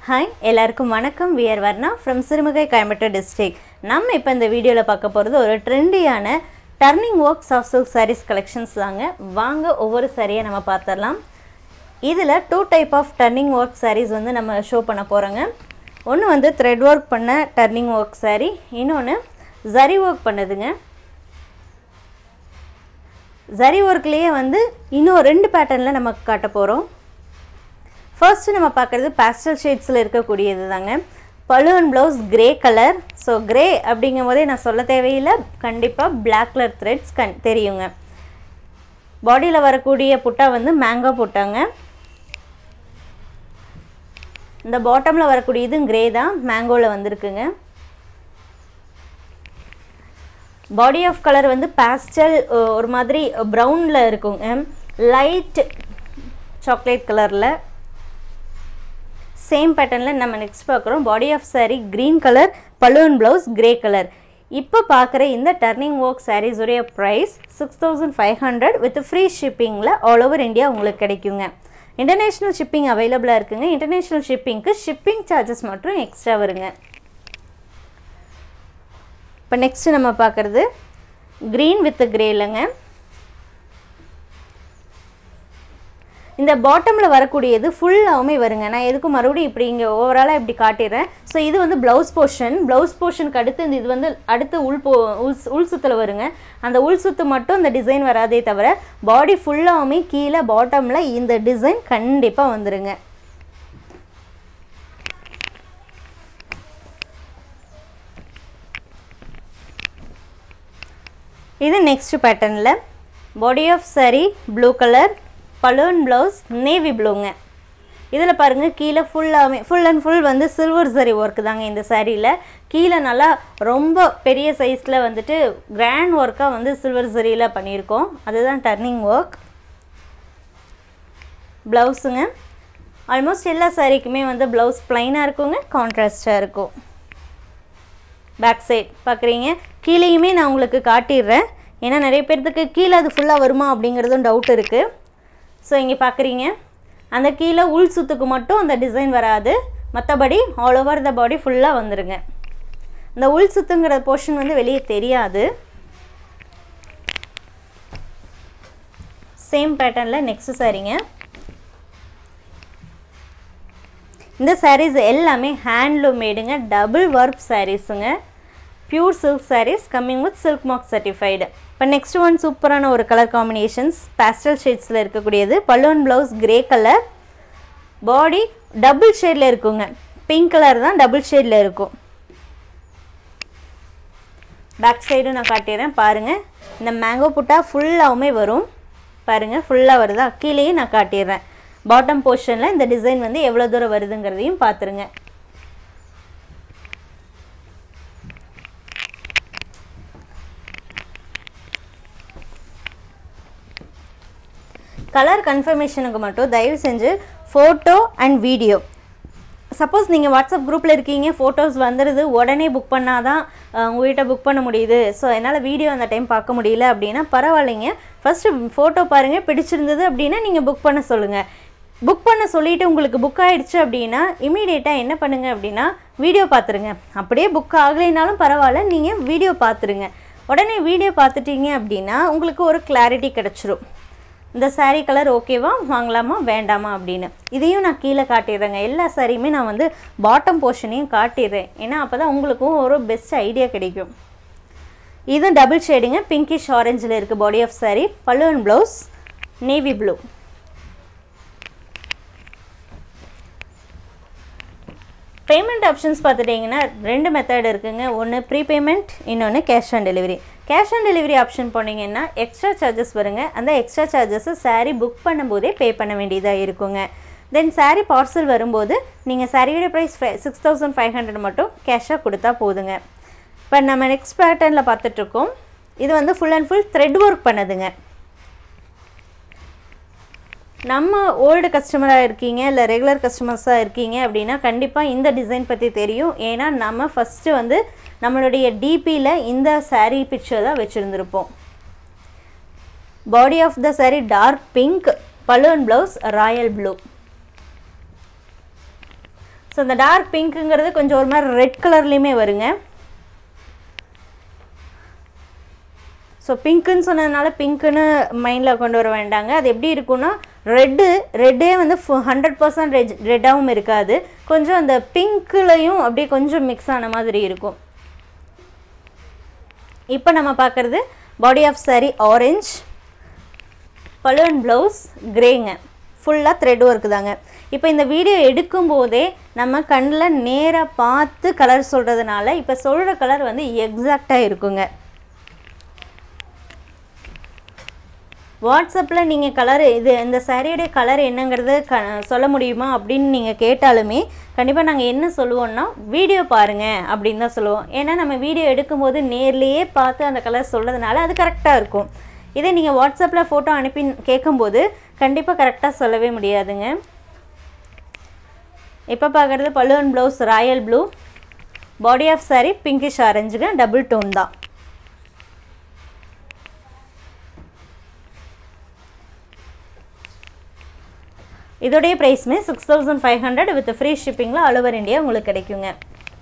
hi எல்லாருக்கும் வணக்கம் we're Varna from Sirumugai Coimbatore district நம்ம இப்போ இந்த வீடியோவில் பார்க்க போகிறது ஒரு ட்ரெண்டியான turning work soft silk saris collections தாங்க வாங்க ஒவ்வொரு சாரியை நம்ம பார்த்துடலாம் இதில் two type of turning work saris வந்து நம்ம ஷோ பண்ண போகிறோங்க ஒன்று வந்து த்ரெட் ஒர்க் பண்ண டர்னிங் ஒர்க் saree இன்னொன்று ஜரி ஒர்க் பண்ணதுங்க ஜரி ஒர்க்லேயே வந்து இன்னும் ரெண்டு பேட்டர்னில் நம்ம காட்ட போகிறோம் ஃபர்ஸ்ட் நம்ம பார்க்குறது பேஸ்டல் ஷேட்ஸில் இருக்கக்கூடியது தாங்க balloon blouse grey colour so grey அப்படிங்கும் போதே நான் சொல்ல தேவையில்லை கண்டிப்பாக பிளாக் கலர் த்ரெட்ஸ் கண் தெரியுங்க பாடியில் வரக்கூடிய புட்டா வந்து மேங்கோ புட்டாங்க இந்த பாட்டமில் வரக்கூடிய இது கிரே தான் மேங்கோவில் வந்திருக்குங்க பாடி ஆஃப் கலர் வந்து பேஸ்டல் ஒரு மாதிரி ப்ரௌனில் இருக்குங்க லைட் சாக்லேட் கலரில் சேம் பேட்டர்னில் நம்ம நெக்ஸ்ட் பார்க்குறோம் body of saree green colour balloon blouse grey colour இப்போ பார்க்குற இந்த டர்னிங் ஒர்க் சாரீஸுடைய price six thousand five hundred with free ஷிப்பிங்கில் ஆல் ஓவர் இந்தியா உங்களுக்கு கிடைக்குங்க இன்டர்நேஷ்னல் ஷிப்பிங் அவைலபிளாக இருக்குங்க இன்டர்நேஷ்னல் ஷிப்பிங்க்கு ஷிப்பிங் சார்ஜஸ் மட்டும் எக்ஸ்ட்ரா வருங்க இப்போ நெக்ஸ்ட்டு நம்ம பார்க்குறது க்ரீன் வித் கிரேலங்க இந்த பாட்டமில் வரக்கூடியது ஃபுல்லாகவுமே வருங்க நான் எதுக்கும் மறுபடியும் இப்படி இங்கே ஓவராலாக இப்படி காட்டிடுறேன் ஸோ இது வந்து ப்ளவுஸ் போர்ஷன் ப்ளவுஸ் போர்ஷனுக்கு அடுத்து இந்த இது வந்து அடுத்து உள் போ உள் உள் சுத்தில் வருங்க அந்த உள் சுத்து மட்டும் இந்த டிசைன் வராதே தவிர பாடி ஃபுல்லாகவுமே கீழே பாட்டமில் இந்த டிசைன் கண்டிப்பாக வந்துருங்க இது நெக்ஸ்ட் பேட்டர்னில் body of saree blue colour balloon blouse navy ப்ளூங்க இதில் பாருங்கள் கீழே ஃபுல்லாகவே ஃபுல் அண்ட் ஃபுல் வந்து சில்வர் சரி ஒர்க் தாங்க இந்த சாரியில் கீழே நல்லா ரொம்ப பெரிய சைஸில் வந்துட்டு கிராண்ட் ஒர்க்காக வந்து சில்வர் சரியில் பண்ணியிருக்கோம் அதுதான் டர்னிங் ஒர்க் ப்ளவுஸுங்க ஆல்மோஸ்ட் எல்லா சாரீக்குமே வந்து ப்ளவுஸ் ப்ளைனாக இருக்குங்க கான்ட்ராஸ்டாக இருக்கும் பேக் சைட் பார்க்குறீங்க கீழேயுமே நான் உங்களுக்கு காட்டிடுறேன் ஏன்னா நிறைய பேர்த்துக்கு கீழே அது ஃபுல்லாக வருமா அப்படிங்கிறதும் டவுட் இருக்குது ஸோ இங்கே பார்க்குறீங்க அந்த கீழே உள் சுத்துக்கு மட்டும் அந்த டிசைன் வராது மற்றபடி ஆல் ஓவர் த பாடி ஃபுல்லாக வந்துருங்க இந்த உள் சுத்துங்கிற போர்ஷன் வந்து வெளியே தெரியாது சேம் பேட்டர்னில் நெக்ஸ்ட் சாரீங்க இந்த சாரீஸ் எல்லாமே ஹேண்ட்லூம் மேடுங்க டபுள் ஒர்க் சாரீஸுங்க pure silk saris coming with silk mark certified இப்போ நெக்ஸ்ட் ஒன் சூப்பரான ஒரு கலர் காம்பினேஷன்ஸ் பேஸ்டல் ஷேட்ஸில் இருக்கக்கூடியது balloon blouse grey colour body double ஷேடில் இருக்குங்க பிங்க் கலர் தான் டபுள் ஷேடில் இருக்கும் பேக் சைடும் நான் காட்டிடுறேன் பாருங்கள் இந்த மேங்கோ புட்டா ஃபுல்லாகவுமே வரும் பாருங்கள் ஃபுல்லாக வருதா கீழேயும் நான் காட்டிடுறேன் பாட்டம் போர்ஷனில் இந்த டிசைன் வந்து எவ்வளோ தூரம் வருதுங்கிறதையும் பார்த்துருங்க கலர் கன்ஃபர்மேஷனுக்கு மட்டும் தயவு செஞ்சு ஃபோட்டோ அண்ட் வீடியோ சப்போஸ் நீங்கள் வாட்ஸ்அப் குரூப்பில் இருக்கீங்க ஃபோட்டோஸ் வந்துடுது உடனே புக் பண்ணால் தான் உங்கள்கிட்ட புக் பண்ண முடியுது ஸோ என்னால் வீடியோ அந்த டைம் பார்க்க முடியல அப்படின்னா பரவாயில்லைங்க ஃபஸ்ட்டு ஃபோட்டோ பாருங்கள் பிடிச்சிருந்தது அப்படின்னா நீங்கள் புக் பண்ண சொல்லுங்கள் புக் பண்ண சொல்லிவிட்டு உங்களுக்கு புக் ஆகிடுச்சு அப்படின்னா இமீடியட்டாக என்ன பண்ணுங்கள் அப்படின்னா வீடியோ பார்த்துருங்க அப்படியே புக் ஆகலைனாலும் பரவாயில்ல நீங்கள் வீடியோ பார்த்துருங்க உடனே வீடியோ பார்த்துட்டீங்க அப்படின்னா உங்களுக்கு ஒரு கிளாரிட்டி கிடச்சிரும் இந்த சாரீ கலர் ஓகேவா வாங்கலாமா வேண்டாமா அப்படின்னு இதையும் நான் கீழே காட்டிடுறேங்க எல்லா சாரியுமே நான் வந்து பாட்டம் போர்ஷனையும் காட்டிடுறேன் ஏன்னா அப்போ தான் உங்களுக்கும் ஒரு பெஸ்ட் ஐடியா கிடைக்கும் இது டபுள் ஷேடுங்க பிங்கிஷ் ஆரஞ்சில் இருக்குது body of sari balloon blouse navy blue payment options பார்த்துட்டிங்கன்னா ரெண்டு மெத்தட் இருக்குங்க ஒன்று ப்ரீபேமெண்ட் இன்னொன்று cash on delivery cash on delivery option போனீங்கன்னா எக்ஸ்ட்ரா சார்ஜஸ் வருங்க அந்த எக்ஸ்ட்ரா சார்ஜஸை சாரீ புக் பண்ணும்போதே பே பண்ண வேண்டியதாக இருக்குங்க தென் சாரீ பார்சல் வரும்போது நீங்கள் சாரியோட price six thousand five hundred மட்டும் கேஷாக கொடுத்தா போதுங்க இப்போ நம்ம நெக்ஸ்ட் பேட்டர்னில் பார்த்துட்ருக்கோம் இது வந்து full and full thread work பண்ணதுங்க நம்ம ஓல்டு கஸ்டமராக இருக்கீங்க இல்லை ரெகுலர் கஸ்டமர்ஸாக இருக்கீங்க அப்படின்னா கண்டிப்பாக இந்த டிசைன் பற்றி தெரியும் ஏன்னா நம்ம ஃபஸ்ட்டு வந்து நம்மளுடைய டிபியில் இந்த saree பிக்சர் தான் வச்சுருந்துருப்போம் body of the saree dark pink balloon blouse royal blue so இந்த டார்க் பிங்க்குங்கிறது கொஞ்சம் ஒரு மாதிரி ரெட் கலர்லேயுமே வருங்க ஸோ பிங்க்குன்னு சொன்னதுனால பிங்க்குன்னு மைண்டில் கொண்டு வர வேண்டாங்க அது எப்படி இருக்கும்னா ரெட்டு ரெட்டே வந்து ஹண்ட்ரட் பர்சன்ட் ரெட் ரெட்டாகவும் இருக்காது கொஞ்சம் அந்த பிங்க்லையும் அப்படியே கொஞ்சம் மிக்ஸ் ஆன மாதிரி இருக்கும் இப்போ நம்ம பார்க்குறது body of saree orange balloon blouse கிரேங்க ஃபுல்லாக த்ரெட் ஒர்க்கு தாங்க இப்போ இந்த வீடியோ எடுக்கும்போதே நம்ம கண்ணில் நேராக பார்த்து கலர் சொல்கிறதுனால இப்போ சொல்கிற கலர் வந்து எக்ஸாக்டாக இருக்குங்க வாட்ஸ்அப்பில் நீங்கள் கலர் இது இந்த சாரியோடைய கலர் என்னங்கிறது க சொல்ல முடியுமா அப்படின்னு நீங்கள் கேட்டாலுமே கண்டிப்பாக நாங்கள் என்ன சொல்லுவோம்னா வீடியோ பாருங்கள் அப்படின்னு தான் சொல்லுவோம் ஏன்னா நம்ம வீடியோ எடுக்கும்போது நேர்லேயே பார்த்து அந்த கலர் சொல்கிறதுனால அது கரெக்டாக இருக்கும் இதே நீங்கள் வாட்ஸ்அப்பில் ஃபோட்டோ அனுப்பி கேட்கும்போது கண்டிப்பாக கரெக்டாக சொல்லவே முடியாதுங்க இப்போ பார்க்குறது balloon blouse royal blue body of saree pinkish ஆரஞ்சுங்க டபுள் டோன் தான் இதோடைய ப்ரைஸுமே six thousand five hundred with free ஷிப்பிங்கில் ஆல் ஓவர் இந்தியா உங்களுக்கு கிடைக்குங்க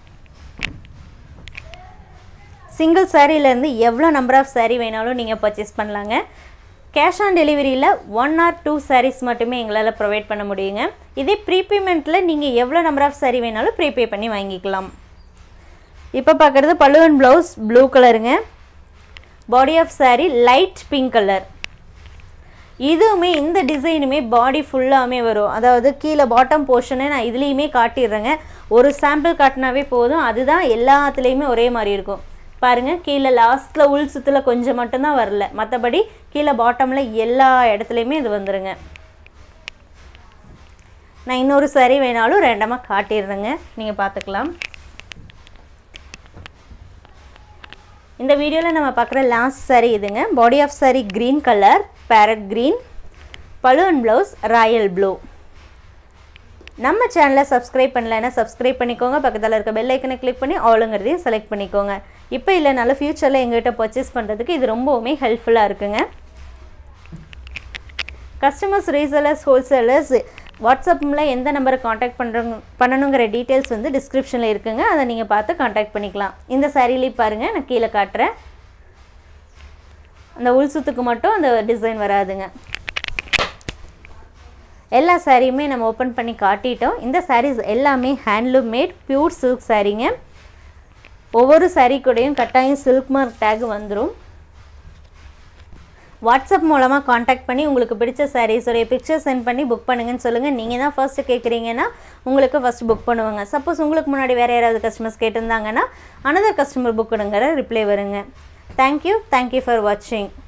சிங்கிள் சாரீலேருந்து எவ்வளோ நம்பர் ஆஃப் saree வேணாலும் நீங்கள் பர்ச்சேஸ் பண்ணலாங்க கேஷ் ஆன் டெலிவரியில் ஒன் ஆர் டூ sarees மட்டுமே எங்களால் ப்ரொவைட் பண்ண முடியுங்க இதே ப்ரீபேமெண்ட்டில் நீங்கள் எவ்வளோ நம்பர் ஆஃப் saree வேணாலும் ப்ரீபே பண்ணி வாங்கிக்கலாம் இப்போ பார்க்குறது பல்லுவன் ப்ளவுஸ் ப்ளூ கலருங்க body of saree light pink colour இதுவுமே இந்த டிசைனுமே பாடி ஃபுல்லாமே வரும் அதாவது கீழே பாட்டம் போர்ஷனை நான் இதுலேயுமே காட்டிடுறேங்க ஒரு சாம்பிள் காட்டினாவே போதும் அதுதான் எல்லாத்துலேயுமே ஒரே மாதிரி இருக்கும் பாருங்கள் கீழே லாஸ்ட்டில் உள் சுத்தில் கொஞ்சம் மட்டும்தான் வரல மற்றபடி கீழே பாட்டமில் எல்லா இடத்துலையுமே இது வந்துருங்க நான் இன்னொரு saree வேணாலும் ரெண்டமாக காட்டிடுறேங்க நீங்கள் பார்த்துக்கலாம் இந்த வீடியோவில் நம்ம பார்க்குற லாஸ்ட் saree இதுங்க body of saree green colour parrot green balloon blouse royal blue நம்ம சேனலை சப்ஸ்கிரைப் பண்ணலைன்னா சப்ஸ்கிரைப் பண்ணிக்கோங்க பக்கத்தில் இருக்க பெல் ஐக்கனை கிளிக் பண்ணி ஆளுங்கிறதையும் செலக்ட் பண்ணிக்கோங்க இப்போ இல்லைனாலும் ஃப்யூச்சரில் எங்கள்கிட்ட பர்ச்சேஸ் பண்ணுறதுக்கு இது ரொம்பவுமே ஹெல்ப்ஃபுல்லாக இருக்குங்க கஸ்டமர்ஸ் ரீசேலர்ஸ் ஹோல்சேலர்ஸ் வாட்ஸ்அப்பில் எந்த நம்பரை காண்டாக்ட் பண்ணுறவங்க பண்ணணுங்கிற டீட்டெயில்ஸ் வந்து டிஸ்கிரிப்ஷனில் இருக்குங்க அதை நீங்கள் பார்த்து காண்டாக்ட் பண்ணிக்கலாம் இந்த சாரீலேயும் பாருங்கள் நான் கீழே காட்டுறேன் அந்த உள் சுத்துக்கு மட்டும் அந்த டிசைன் வராதுங்க எல்லா சாரியுமே நம்ம ஓப்பன் பண்ணி காட்டிட்டோம் இந்த சாரீஸ் எல்லாமே ஹேண்ட்லூம் மேட் பியூர் சில்க் சாரீங்க ஒவ்வொரு சாரீ கூடயும் கட்டாயம் சில்க் மார்க் டேக் வந்துடும் வாட்ஸ்அப் மூலமாக காண்டாக்ட் பண்ணி உங்களுக்கு பிடிச்ச சாரீஸோடைய பிக்சர் சென்ட் பண்ணி புக் பண்ணுங்கன்னு சொல்லுங்கள் நீங்கள் தான் ஃபர்ஸ்ட்டு கேட்குறீங்கன்னா உங்களுக்கு ஃபஸ்ட் புக் பண்ணுவாங்க சப்போஸ் உங்களுக்கு முன்னாடி வேறு யாராவது கஸ்டமர்ஸ் கேட்டிருந்தாங்கன்னா அனதர் கஸ்டமர் புக் பண்ணுங்கிற ரிப்ளை வருங்க தேங்க்யூ தேங்க்யூ ஃபார் வாட்சிங்